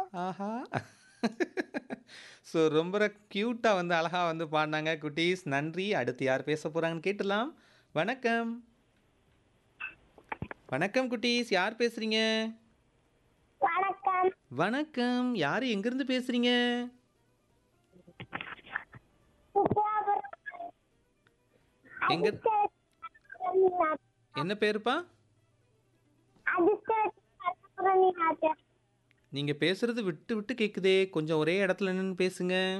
ஆஹா! So ரொம்ப கியூட்டா வந்து அழகா வந்து பாடுனாங்க குட்டீஸ். நன்றி. அடுத்து யார் பேச போறாங்கன்னு கேட்டுறலாம். வணக்கம். வணக்கம் குட்டீஸ். யார் பேசுறீங்க? வணக்கம் வணக்கம். யாரு எங்கிருந்து பேசுறீங்க? சுற்றுலாபுரம் எங்க அதிர்ஷ்ட என்ன பேருப்பா? அதிர்ஷ்ட நீங்க பேசுறது விட்டு விட்டு கேக்குதே. கொஞ்சம் ஒரே இடத்துல நின்னு பேசுங்க.